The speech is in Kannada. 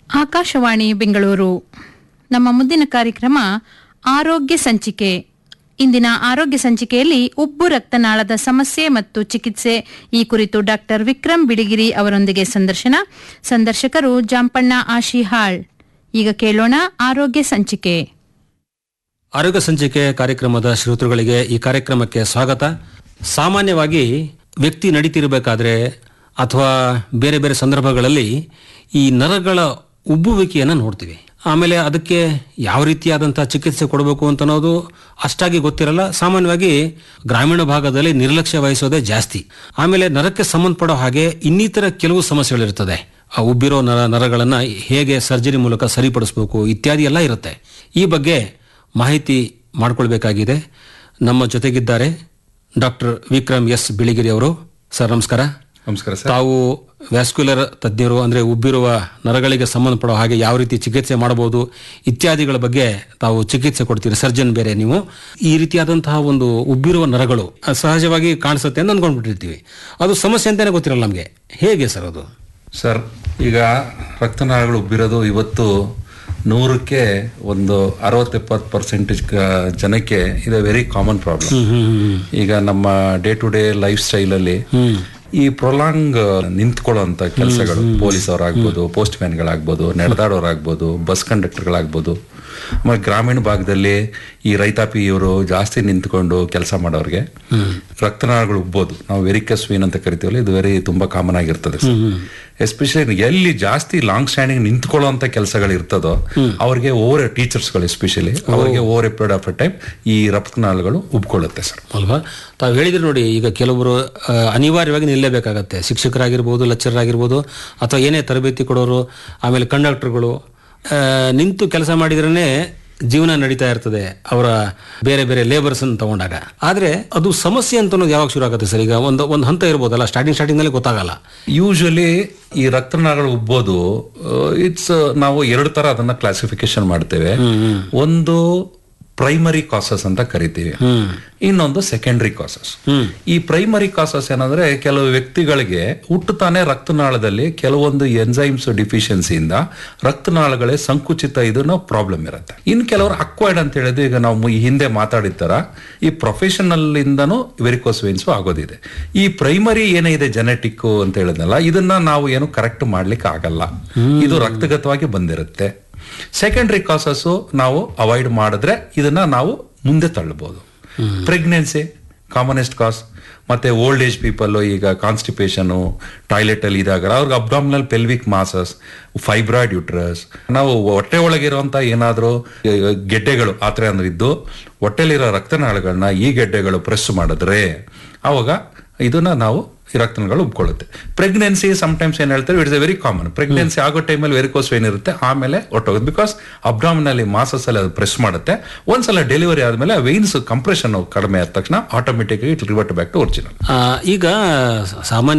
ಆಕಾಶವಾಣಿ ಬೆಂಗಳೂರು ನಮ್ಮ ಮುಂದಿನ ಕಾರ್ಯಕ್ರಮ ಆರೋಗ್ಯ ಸಂಚಿಕೆ ಇಂದಿನ ಆರೋಗ್ಯ ಸಂಚಿಕೆಯಲ್ಲಿ ಉಬ್ಬು ರಕ್ತನಾಳದ ಸಮಸ್ಯೆ ಮತ್ತು ಚಿಕಿತ್ಸೆ ಈ ಕುರಿತು ಡಾಕ್ಟರ್ ವಿಕ್ರಮ್ ಬಿಳಿಗಿರಿ ಅವರೊಂದಿಗೆ ಸಂದರ್ಶನ ಸಂದರ್ಶಕರು ಜಾಂಪಣ್ಣ ಆಶಿಹಾಳ್ ಈಗ ಕೇಳೋಣ ಆರೋಗ್ಯ ಸಂಚಿಕೆ ಆರೋಗ್ಯ ಸಂಚಿಕೆ ಕಾರ್ಯಕ್ರಮದ ಶ್ರೋತೃಗಳಿಗೆ ಈ ಕಾರ್ಯಕ್ರಮಕ್ಕೆ ಸ್ವಾಗತ ಸಾಮಾನ್ಯವಾಗಿ ವ್ಯಕ್ತಿ ನಡೀತಿರಬೇಕಾದ್ರೆ ಅಥವಾ ಬೇರೆ ಬೇರೆ ಸಂದರ್ಭಗಳಲ್ಲಿ ಈ ನರಗಳ ಉಬ್ಬುವಿಕೆಯನ್ನು ನೋಡ್ತೀವಿ ಆಮೇಲೆ ಅದಕ್ಕೆ ಯಾವ ರೀತಿಯಾದಂತಹ ಚಿಕಿತ್ಸೆ ಕೊಡಬೇಕು ಅಂತ ಅನ್ನೋದು ಅಷ್ಟಾಗಿ ಗೊತ್ತಿರಲ್ಲ ಸಾಮಾನ್ಯವಾಗಿ ಗ್ರಾಮೀಣ ಭಾಗದಲ್ಲಿ ನಿರ್ಲಕ್ಷ್ಯ ವಹಿಸೋದೇ ಜಾಸ್ತಿ ಆಮೇಲೆ ನರಕ್ಕೆ ಸಂಬಂಧಪಡೋ ಹಾಗೆ ಇನ್ನಿತರ ಕೆಲವು ಸಮಸ್ಯೆಗಳಿರ್ತದೆ ಆ ಉಬ್ಬಿರೋ ನರ ನರಗಳನ್ನು ಹೇಗೆ ಸರ್ಜರಿ ಮೂಲಕ ಸರಿಪಡಿಸಬೇಕು ಇತ್ಯಾದಿ ಎಲ್ಲ ಇರುತ್ತೆ ಈ ಬಗ್ಗೆ ಮಾಹಿತಿ ಮಾಡಿಕೊಳ್ಬೇಕಾಗಿದೆ ನಮ್ಮ ಜೊತೆಗಿದ್ದಾರೆ ಡಾಕ್ಟರ್ ವಿಕ್ರಮ್ ಎಸ್ ಬಿಳಿಗಿರಿ ಅವರು ಸರ್ ನಮಸ್ಕಾರ ನಮಸ್ಕಾರ ಸರ್ ತಾವು ವ್ಯಾಸ್ಕ್ಯುಲರ್ ತಜ್ಞರು ಅಂದ್ರೆ ಉಬ್ಬಿರುವ ನರಗಳಿಗೆ ಸಂಬಂಧಪಡೋ ಹಾಗೆ ಯಾವ ರೀತಿ ಚಿಕಿತ್ಸೆ ಮಾಡಬಹುದು ಇತ್ಯಾದಿಗಳ ಬಗ್ಗೆ ತಾವು ಚಿಕಿತ್ಸೆ ಕೊಡ್ತೀರಿ ಸರ್ಜನ್ ಬೇರೆ ನೀವು ಈ ರೀತಿಯಾದಂತಹ ಒಂದು ಉಬ್ಬಿರುವ ನರಗಳು ಅಹ್, ಸಹಜವಾಗಿ ಕಾಣಿಸುತ್ತೆ ಅಂತ ಅಂದ್ಕೊಂಡ್ಬಿಟ್ಟಿರ್ತೀವಿ ಅದು ಸಮಸ್ಯೆ ಅಂತಾನೆ ಗೊತ್ತಿರಲ್ಲ ನಮಗೆ ಹೇಗೆ ಸರ್ ಅದು ಸರ್ ಈಗ ರಕ್ತನಾಳಗಳು ಉಬ್ಬಿರೋದು ಇವತ್ತು ನೂರಕ್ಕೆ ಒಂದು ಅರವತ್ತೆಪ್ಪತ್ತು ಪರ್ಸೆಂಟೇಜ್ ಜನಕ್ಕೆ ಇದು ವೆರಿ ಕಾಮನ್ ಪ್ರಾಬ್ಲಮ್ ಈಗ ನಮ್ಮ ಡೇ ಟು ಡೇ ಲೈಫ್ ಸ್ಟೈಲಲ್ಲಿ ಈ ಪ್ರೊಲಾಂಗ್ ನಿಂತ್ಕೊಳ್ಳೋಂಥ ಕೆಲಸಗಳು ಪೊಲೀಸ್ ಅವರಾಗ್ಬೋದು ಪೋಸ್ಟ್ ಮ್ಯಾನ್ಗಳಾಗ್ಬೋದು ನಡೆದಾಡೋರಾಗ್ಬೋದು ಬಸ್ ಕಂಡಕ್ಟರ್ಗಳಾಗ್ಬೋದು ಆಮೇಲೆ ಗ್ರಾಮೀಣ ಭಾಗದಲ್ಲಿ ಈ ರೈತಾಪಿ ಇವರು ಜಾಸ್ತಿ ನಿಂತ್ಕೊಂಡು ಕೆಲಸ ಮಾಡೋರಿಗೆ ರಕ್ತನಾಳಗಳು ಉಬ್ಬೋದು ನಾವು ವೆರಿಕಸ್ ವೀನ್ ಅಂತ ಕರಿತೀವಲ್ಲ ಇದು ವೆರಿ ತುಂಬಾ ಕಾಮನ್ ಆಗಿರ್ತದೆ ಎಸ್ಪೆಷಲಿ ಎಲ್ಲಿ ಜಾಸ್ತಿ ಲಾಂಗ್ ಸ್ಟ್ಯಾಂಡಿಂಗ್ ನಿಂತ್ಕೊಳ್ಳುವಂತ ಕೆಲಸಗಳು ಇರ್ತದೋ ಅವ್ರಿಗೆ ಓವರ್ ಟೀಚರ್ಸ್ಗಳು ಎಸ್ಪೆಷಲಿ ಅವರಿಗೆ over a period of time ಈ ರಕ್ತನಾಳಗಳು ಉಬ್ಕೊಳ್ಳುತ್ತೆ ಸರ್ ಅಲ್ವಾ ತಾವು ಹೇಳಿದ್ರೆ ನೋಡಿ ಈಗ ಕೆಲವರು ಆ, ಅನಿವಾರ್ಯವಾಗಿ ನಿಲ್ಲಬೇಕಾಗತ್ತೆ ಶಿಕ್ಷಕರಾಗಿರ್ಬೋದು ಲೆಕ್ಚರ್ ಆಗಿರ್ಬೋದು ಅಥವಾ ಏನೇ ತರಬೇತಿ ಕೊಡೋರು ಆಮೇಲೆ ಕಂಡಕ್ಟರ್ಗಳು ಆ, ನಿಂತು ಕೆಲಸ ಮಾಡಿದ್ರೇ ಜೀವನ ನಡೀತಾ ಇರ್ತದೆ ಅವರ ಬೇರೆ ಬೇರೆ ಲೇಬರ್ಸ್ ಅನ್ನು ತಗೊಂಡಾಗ ಆದ್ರೆ ಅದು ಸಮಸ್ಯೆ ಅಂತ ಅನ್ನೋದು ಯಾವಾಗ ಶುರು ಆಗುತ್ತೆ ಸರ್ ಈಗ ಒಂದು ಒಂದು ಹಂತ ಇರ್ಬೋದಲ್ಲ ಸ್ಟಾರ್ಟಿಂಗ್ ಸ್ಟಾರ್ಟಿಂಗ್ ನಲ್ಲಿ ಗೊತ್ತಾಗಲ್ಲ ಯೂಶಲಿ ಈ ರಕ್ತನಾಳಗಳು ಉಬ್ಬೋದು ಇಟ್ಸ್ ನಾವು ಎರಡು ತರ ಅದನ್ನ ಕ್ಲಾಸಿಫಿಕೇಶನ್ ಮಾಡ್ತೇವೆ ಒಂದು ಪ್ರೈಮರಿ ಕಾಸಸ್ ಅಂತ ಕರಿತೀವಿ ಇನ್ನೊಂದು ಸೆಕೆಂಡರಿ ಕಾಸಸ್ ಈ ಪ್ರೈಮರಿ ಕಾಸಸ್ ಏನಂದ್ರೆ ಕೆಲವು ವ್ಯಕ್ತಿಗಳಿಗೆ ಹುಟ್ಟುತ್ತಾನೆ ರಕ್ತನಾಳದಲ್ಲಿ ಕೆಲವೊಂದು ಎನ್ಸೈಮ್ಸ್ ಡಿಫಿಷಿಯನ್ಸಿಯಿಂದ ರಕ್ತನಾಳಗಳೇ ಸಂಕುಚಿತ ಇದನ್ನ ಪ್ರಾಬ್ಲಮ್ ಇರುತ್ತೆ ಇನ್ ಕೆಲವರು ಅಕ್ವೈರ್ಡ್ ಅಂತ ಹೇಳಿದ್ರೆ ಈಗ ನಾವು ಮು- ಈ ಹಿಂದೆ ಮಾತಾಡಿದ ತರ ಈ ಪ್ರೊಫೆಷನಲ್ ಇಂದನೂ ವೆರಿಕೋಸ್ ವೇನ್ಸ್ ಆಗೋದಿದೆ ಈ ಪ್ರೈಮರಿ ಏನಿದೆ ಜೆನೆಟಿಕ್ ಅಂತ ಹೇಳಿದ್ನಲ್ಲ ಇದನ್ನ ನಾವು ಏನು ಕರೆಕ್ಟ್ ಮಾಡ್ಲಿಕ್ಕೆ ಆಗಲ್ಲ ಇದು ರಕ್ತಗತವಾಗಿ ಬಂದಿರುತ್ತೆ ಸೆಕೆಂಡರಿ ಕಾಸಸ್ ನಾವು ಅವಾಯ್ಡ್ ಮಾಡಿದ್ರೆ ಇದನ್ನ ನಾವು ಮುಂದೆ ತಳ್ಳಬಹುದು ಪ್ರೆಗ್ನೆನ್ಸಿ ಕಾಮನೆಸ್ಟ್ ಕಾಸ್ ಮತ್ತೆ ಓಲ್ಡ್ ಏಜ್ ಪೀಪಲ್ ಈಗ ಕಾನ್ಸ್ಟಿಪೇಷನ್ ಟಾಯ್ಲೆಟ್ ಅಲ್ಲಿ ಇದಾಗ ಅವ್ರಿಗೆ abdominal pelvic masses fibroid uterus ನಾವು ಹೊಟ್ಟೆ ಒಳಗಿರುವಂತ ಏನಾದರೂ ಗೆಡ್ಡೆಗಳು ಆತರ ಅಂದ್ರೆ ಇದ್ದು ಹೊಟ್ಟೆಲಿರೋ ರಕ್ತನಾಳಗಳನ್ನ ಈ ಗೆಡ್ಡೆಗಳು ಪ್ರೆಸ್ ಮಾಡಿದ್ರೆ ಅವಾಗ ಇದನ್ನ ನಾವು ಈ ರಕ್ತನಾಳಗಳು ಉಬ್ಕೊಳ್ಳುತ್ತೆ ಪ್ರೆಗ್ನೆನ್ಸಿ ಟೈಮ್ಸ್ ಏನ್ ಹೇಳ್ತಾರೆ it's a very common pregnancy ಆಗೋ ಟೈಮಲ್ಲಿ ವೆರಿಕೋಸ್ ವೇನ್ ಇರುತ್ತೆ ಆಮೇಲೆ ಹೊಟ್ಟೋಗುತ್ತೆ ಬಿಕಾಸ್ ಅಬ್ಡಾಮಿನಲ್ಲಿ ಮಾಸಸ್ ಅಲ್ಲಿ ಅದು ಪ್ರೆಸ್ ಮಾಡುತ್ತೆ ಒಂದ್ಸಲ ಡೆಲಿವರಿ ಆದ್ಮೇಲೆ ವೈನ್ಸ್ ಕಂಪ್ರೆಷನ್ ಕಡಿಮೆ ಆದ ತಕ್ಷಣ automatic it revert back to original ಆ, ಈಗ ಸಾಮಾನ್ಯ